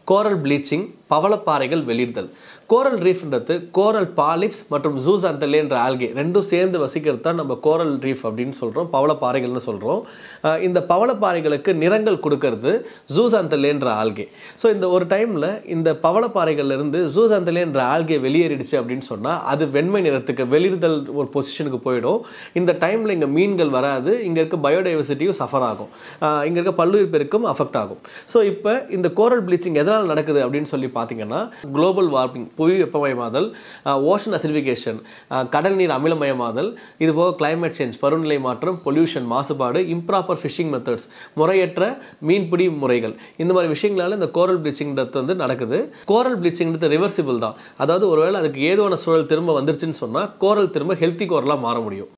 கோரல் bleaching பவளப்பாறைகள் வெளியிடுதல் கோரல் ரீஃப்ன்றது கோரல் polyps மற்றும் ஜூசாந்தலே என்ற algae ரெண்டும் சேர்ந்து வசிக்கிறது தான் நம்ம கோரல் ரீஃப் அப்படின்னு சொல்கிறோம் பவளப்பாறைகள்னு சொல்கிறோம் இந்த பவளப்பாறைகளுக்கு நிறங்கள் கொடுக்கறது ஜூசாந்தலே என்ற ஆல்கே ஸோ இந்த ஒரு டைமில் இந்த பவளப்பாறைகள்ல இருந்து ஜூசாந்தலே என்ற ஆல்கே வெளியேறிடுச்சு அப்படின்னு சொன்னால் அது வெண்மை நிறத்துக்கு வெளியிடுதல் ஒரு பொசிஷனுக்கு போயிடும் இந்த டைமில் இங்கே மீன்கள் வராது இங்கே இருக்க பயோடைவர்சிட்டியும் சஃபர் ஆகும் இங்கே இருக்க பல்லுயிர் பெருக்கும் அஃபெக்ட் ஆகும் ஸோ இப்போ இந்த கோரல் ப்ளீச்சிங் எதனால் நடக்குது அப்படின்னு சொல்லி பார்த்தீங்கன்னா குளோபல் வார்மிங் புவி வெப்பமயமாதல் ஓஷன் அசிடிஃபிகேஷன் கடல் நீர் அமிலமயமாதல் இது போக கிளைமேட் சேஞ்ச் பருவநிலை மாற்றம் பொல்யூஷன் மாசுபாடு இம்ப்ராப்பர் ஃபிஷிங் மெத்தட்ஸ் முறையற்ற மீன்பிடி முறைகள் இந்த மாதிரி விஷயங்களால இந்த கோரல் ப்ளீச்சிங்கிறது வந்து நடக்குது கோரல் ப்ளீச்சிங்கிறது ரிவர்சிபிள் தான் அதாவது ஒருவேளை அதுக்கு ஏதுவான சூழல் திரும்ப வந்துருச்சுன்னு சொன்னால் கோரல் திரும்ப ஹெல்த்தி கோரலாக மாற முடியும்